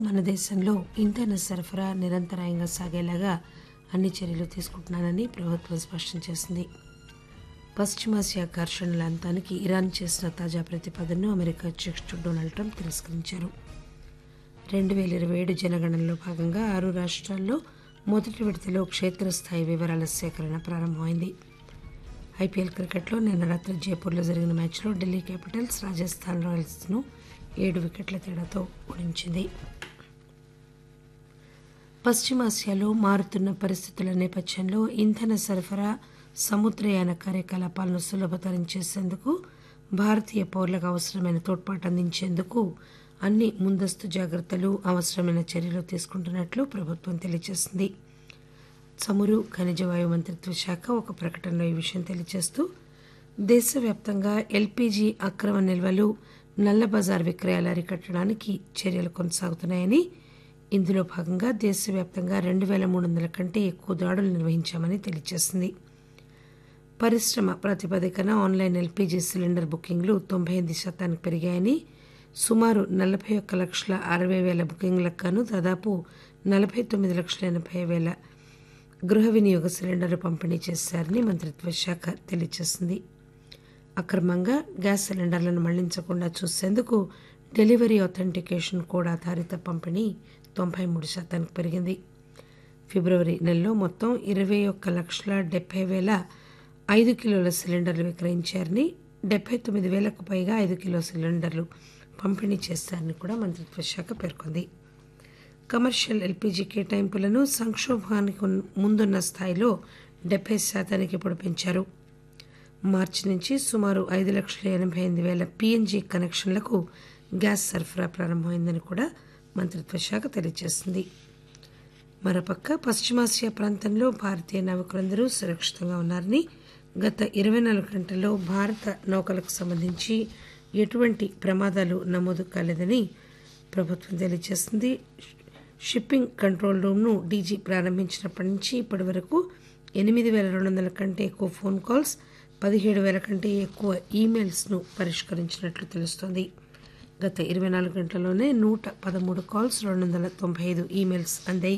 మన దేశంలో ఇంధన సరఫరా నిరంతరాయంగా సాగేలాగా అన్ని చర్యలు తీసుకుంటున్నానని ప్రభుత్వం స్పష్టం చేసింది పశ్చిమాసియా ఘర్షణల అంతానికి ఇరాన్ చేసిన తాజా ప్రతిపాదనను అమెరికా అధ్యక్షుడు డొనాల్డ్ ట్రంప్ తిరస్కరించారు రెండు వేల ఇరవై ఏడు జనగణనలో భాగంగా ఆరు రాష్ట్రాల్లో మొదటి విడతలో క్షేత్రస్థాయి వివరాల సేకరణ ప్రారంభమైంది ఐపీఎల్ క్రికెట్లో నిన్న రాత్రి జైపూర్లో జరిగిన మ్యాచ్లో ఢిల్లీ క్యాపిటల్స్ రాజస్థాన్ రాయల్స్ను ఏడు వికెట్ల తేడాతో ఓడించింది పశ్చిమాసియాలో మారుతున్న పరిస్థితుల నేపథ్యంలో ఇంధన సరఫరా సముద్రయాన కార్యకలాపాలను సులభతరం చేసేందుకు భారతీయ పౌరులకు అవసరమైన తోడ్పాటు అందించేందుకు అన్ని ముందస్తు జాగ్రత్తలు అవసరమైన చర్యలు తీసుకుంటున్నట్లు ప్రభుత్వం తెలియజేసింది చమురు ఖనిజ వాయు మంత్రిత్వ శాఖ ఒక ప్రకటనలో ఈ విషయం తెలియజేస్తూ దేశవ్యాప్తంగా ఎల్పీజీ అక్రమ నిల్వలు నల్లబజార్ విక్రయాలు అరికట్టడానికి చర్యలు కొనసాగుతున్నాయని ఇందులో భాగంగా దేశవ్యాప్తంగా రెండు వేల మూడు వందల కంటే ఎక్కువ దాడులు నిర్వహించామని తెలియజేసింది పరిశ్రమ ప్రాతిపదికన ఆన్లైన్ ఎల్పీజీ సిలిండర్ బుకింగ్లు తొంభై ఎనిమిది శాతానికి పెరిగాయని సుమారు నలభై ఒక్క లక్షల అరవై వేల బుకింగ్లకు గాను దాదాపు నలభై తొమ్మిది లక్షల ఎనభై వేల గృహ వినియోగ సిలిండర్లు పంపిణీ చేశారని మంత్రిత్వ శాఖ తెలియజేసింది అక్రమంగా గ్యాస్ సిలిండర్లను మళ్లించకుండా చూసేందుకు డెలివరీ అథెంటికేషన్ కోడ్ ఆధారిత పంపిణీ తొంభై మూడు శాతానికి పెరిగింది ఫిబ్రవరి నెలలో మొత్తం ఇరవై ఒక్క లక్షల డెబ్బై వేల ఐదు కిలోల సిలిండర్లు విక్రయించారని డెబ్బై తొమ్మిది వేలకు పైగా ఐదు కిలో సిలిండర్లు పంపిణీ చేశారని కూడా మంత్రిత్వ శాఖ పేర్కొంది కమర్షియల్ ఎల్పీజీ కేటాయింపులను సంక్షోభానికి ముందున్న స్థాయిలో డెబ్బై శాతానికి ఇప్పుడు పెంచారు మార్చి నుంచి సుమారు ఐదు లక్షల ఎనభై ఎనిమిది వేల పీఎన్జీ కనెక్షన్లకు గ్యాస్ సరఫరా ప్రారంభమైందని కూడా మంత్రిత్వ శాఖ తెలియజేసింది మరోపక్క పశ్చిమాసియా ప్రాంతంలో భారతీయ నావికులందరూ సురక్షితంగా ఉన్నారని గత ఇరవై నాలుగు గంటల్లో భారత నౌకలకు సంబంధించి ఎటువంటి ప్రమాదాలు నమోదు కాలేదని ప్రభుత్వం తెలియజేసింది షిప్పింగ్ కంట్రోల్ రూమ్ను డీజీ ప్రారంభించినప్పటి నుంచి ఇప్పటి వరకు ఎనిమిది వేల రెండు వందల కంటే ఎక్కువ ఫోన్ కాల్స్ పదిహేడు వేల కంటే ఎక్కువ ఈమెయిల్స్ను పరిష్కరించినట్లు తెలుస్తోంది గత ఇరవై నాలుగు గంటల్లోనే నూట పదమూడు కాల్స్ రెండు వందల తొంభై ఐదు ఈమెయిల్స్ అందాయి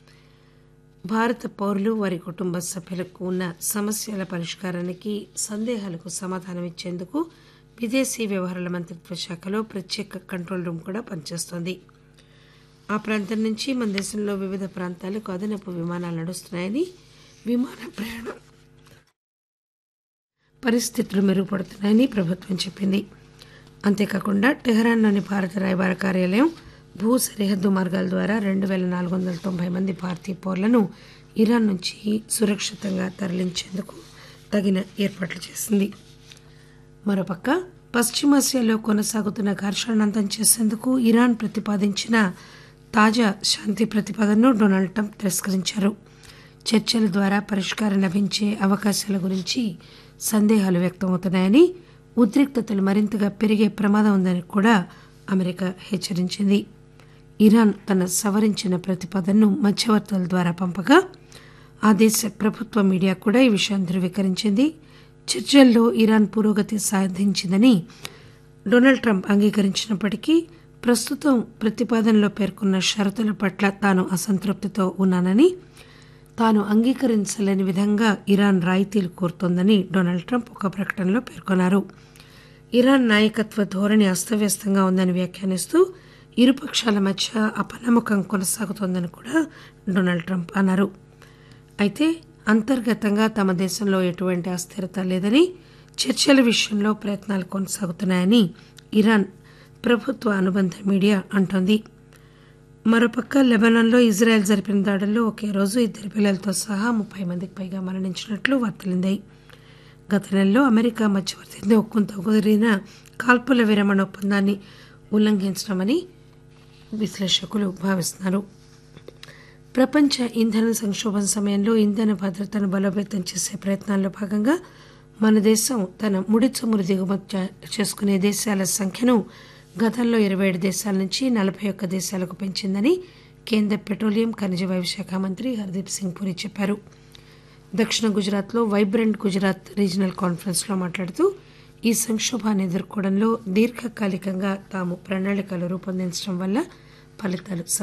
భారత పౌరులు వారి కుటుంబ సభ్యులకు ఉన్న సమస్యల పరిష్కారానికి సందేహాలకు సమాధానం ఇచ్చేందుకు విదేశీ వ్యవహారాల మంత్రిత్వ శాఖలో ప్రత్యేక కంట్రోల్ రూమ్ కూడా పనిచేస్తోంది ఆ ప్రాంతం నుంచి మన దేశంలో వివిధ ప్రాంతాలకు అదనపు విమానాలు నడుస్తున్నాయని విమాన ప్రయాణం పరిస్థితులు మెరుగుపడుతున్నాయని ప్రభుత్వం చెప్పింది అంతేకాకుండా టెహరాన్లోని భారత రాయబార కార్యాలయం భూ సరిహద్దు మార్గాల ద్వారా రెండు వేల నాలుగు వందల తొంభై మంది భారతీయ పౌరులను ఇరాన్ నుంచి సురక్షితంగా తరలించేందుకు తగిన ఏర్పాట్లు చేసింది మరోపక్క పశ్చిమాసియాలో కొనసాగుతున్న ఘర్షణ అంతం చేసేందుకు ఇరాన్ ప్రతిపాదించిన తాజా శాంతి ప్రతిపాదనను డొనాల్డ్ ట్రంప్ తిరస్కరించారు చర్చల ద్వారా పరిష్కారం లభించే అవకాశాల గురించి సందేహాలు వ్యక్తమవుతున్నాయని ఉద్రిక్తతలు మరింతగా పెరిగే ప్రమాదం ఉందని కూడా అమెరికా హెచ్చరించింది ఇరాన్ తన సవరించిన ప్రతిపాదనను మధ్యవర్తుల ద్వారా పంపగా ఆ దేశ ప్రభుత్వ మీడియా కూడా ఈ విషయాన్ని ధృవీకరించింది చర్చల్లో ఇరాన్ పురోగతి సాధించిందని డొనాల్డ్ ట్రంప్ అంగీకరించినప్పటికీ ప్రస్తుతం ప్రతిపాదనలో పేర్కొన్న షరతుల పట్ల తాను అసంతృప్తితో ఉన్నానని తాను అంగీకరించలేని విధంగా ఇరాన్ రాయితీలు కోరుతోందని డొనాల్డ్ ట్రంప్ ఒక ప్రకటనలో పేర్కొన్నారు ఇరాన్ నాయకత్వ ధోరణి అస్తవ్యస్తంగా ఉందని వ్యాఖ్యానిస్తూ ఇరుపక్షాల మధ్య అపనమ్మకం కొనసాగుతోందని కూడా డొనాల్డ్ ట్రంప్ అన్నారు అయితే అంతర్గతంగా తమ దేశంలో ఎటువంటి అస్థిరత లేదని చర్చల విషయంలో ప్రయత్నాలు కొనసాగుతున్నాయని ఇరాన్ ప్రభుత్వ అనుబంధ మీడియా అంటోంది మరోపక్క లెబనాన్లో ఇజ్రాయెల్ జరిపిన దాడుల్లో ఒకే రోజు ఇద్దరు పిల్లలతో సహా ముప్పై మందికి పైగా మరణించినట్లు వార్తలుందాయి గత నెలలో అమెరికా మధ్యవర్తి ఒక్కంతో కుదిరిన కాల్పుల విరమణ ఒప్పందాన్ని ఉల్లంఘించడమని విశ్లేషకులు భావిస్తున్నారు ప్రపంచ ఇంధన సంక్షోభం సమయంలో ఇంధన భద్రతను బలోపేతం చేసే ప్రయత్నాల్లో భాగంగా మన దేశం తన ముడి చమురు దిగుమతి చేసుకునే దేశాల సంఖ్యను గతంలో ఇరవై ఏడు దేశాల నుంచి నలభై ఒక్క దేశాలకు పెంచిందని కేంద్ర పెట్రోలియం ఖనిజ వాయు శాఖ మంత్రి హర్దీప్ సింగ్ పురి చెప్పారు దక్షిణ గుజరాత్లో వైబ్రెంట్ గుజరాత్ రీజనల్ కాన్ఫరెన్స్లో మాట్లాడుతూ ఈ సంక్షోభాన్ని ఎదుర్కోవడంలో దీర్ఘకాలికంగా తాము ప్రణాళికలు రూపొందించడం వల్ల ఫలితాలు